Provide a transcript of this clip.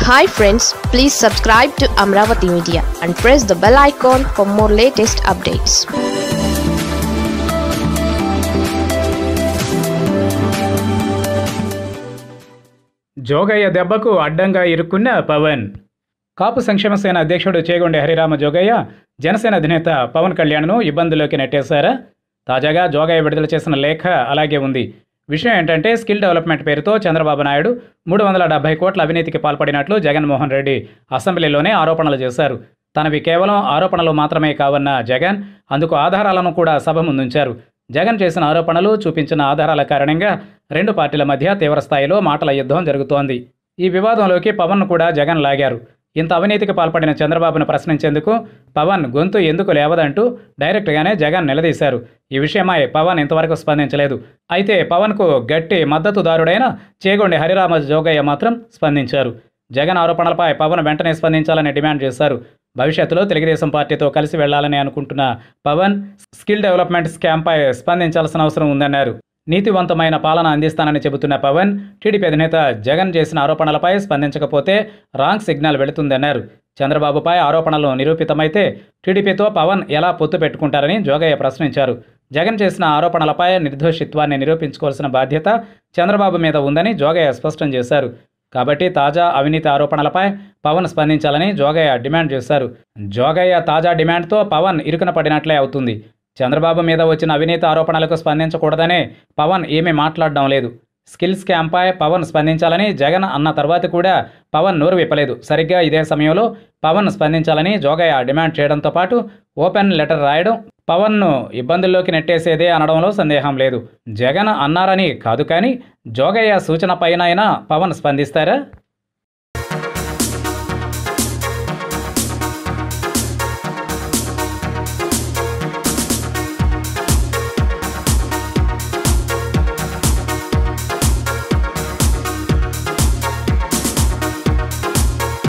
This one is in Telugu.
hi friends please subscribe to Amaravati media and press the bell icon for more latest updates Jogaiah దెబ్బకు అడ్డంగా ఇరుక్కున్న పవన్ కాపు సంక్షేమ సేన అధ్యక్షుడు చేగొండి హరిరామ జోగయ్య జనసేన అధినేత పవన్ కళ్యాణ్ను ఇబ్బందుల్లోకి నెట్టేశారా తాజాగా జోగయ్య విడుదల చేసిన లేఖ అలాగే ఉంది విషయం ఏంటంటే స్కిల్ డెవలప్మెంట్ పేరుతో చంద్రబాబు నాయుడు మూడు వందల డెబ్బై కోట్ల అవినీతికి పాల్పడినట్లు జగన్మోహన్ రెడ్డి అసెంబ్లీలోనే ఆరోపణలు చేశారు తనవి కేవలం ఆరోపణలు మాత్రమే కావన్న జగన్ అందుకు ఆధారాలను కూడా సభ ముందుంచారు జగన్ చేసిన ఆరోపణలు చూపించిన ఆధారాల కారణంగా రెండు పార్టీల మధ్య తీవ్రస్థాయిలో మాటల యుద్ధం జరుగుతోంది ఈ వివాదంలోకి పవన్ కూడా జగన్ లాగారు ఇంత అవినీతికి పాల్పడిన చంద్రబాబును ప్రశ్నించేందుకు పవన్ గొంతు ఎందుకు లేవదంటూ డైరెక్ట్గానే జగన్ నిలదీశారు ఈ విషయమై పవన్ ఇంతవరకు స్పందించలేదు అయితే పవన్కు గట్టి మద్దతుదారుడైన చేగొండి హరిరామ జోగయ్య మాత్రం స్పందించారు జగన్ ఆరోపణలపై పవన్ వెంటనే స్పందించాలని డిమాండ్ చేశారు భవిష్యత్తులో తెలుగుదేశం పార్టీతో కలిసి వెళ్లాలని అనుకుంటున్న పవన్ స్కిల్ డెవలప్మెంట్ స్కామ్పై స్పందించాల్సిన అవసరం ఉందన్నారు నీతివంతమైన పాలన అందిస్తానని చెబుతున్న పవన్ టీడీపీ అధినేత జగన్ చేసిన ఆరోపణలపై స్పందించకపోతే రాంగ్ సిగ్నల్ వెళుతుందన్నారు చంద్రబాబుపై ఆరోపణలు నిరూపితమైతే టీడీపీతో పవన్ ఎలా పొత్తు పెట్టుకుంటారని జోగయ్య ప్రశ్నించారు జగన్ చేసిన ఆరోపణలపై నిర్దోషిత్వాన్ని నిరూపించుకోవాల్సిన బాధ్యత చంద్రబాబు మీద ఉందని జోగయ్య స్పష్టం చేశారు కాబట్టి తాజా అవినీతి ఆరోపణలపై పవన్ స్పందించాలని జోగయ్య డిమాండ్ చేశారు జోగయ్య తాజా డిమాండ్తో పవన్ ఇరుకున పడినట్లే అవుతుంది చంద్రబాబు మీద వచ్చిన అవినీతి ఆరోపణలకు స్పందించకూడదనే పవన్ ఏమీ మాట్లాడడం లేదు స్కిల్ స్కామ్పై పవన్ స్పందించాలని జగన్ అన్న తర్వాత కూడా పవన్ నోరు విప్పలేదు సరిగ్గా ఇదే సమయంలో పవన్ స్పందించాలని జోగయ్య డిమాండ్ చేయడంతో పాటు ఓపెన్ లెటర్ రాయడం పవన్ను ఇబ్బందుల్లోకి నెట్టేసేదే అనడంలో సందేహం లేదు జగన్ అన్నారని కాదు కానీ జోగయ్య సూచన పైన పవన్ స్పందిస్తారా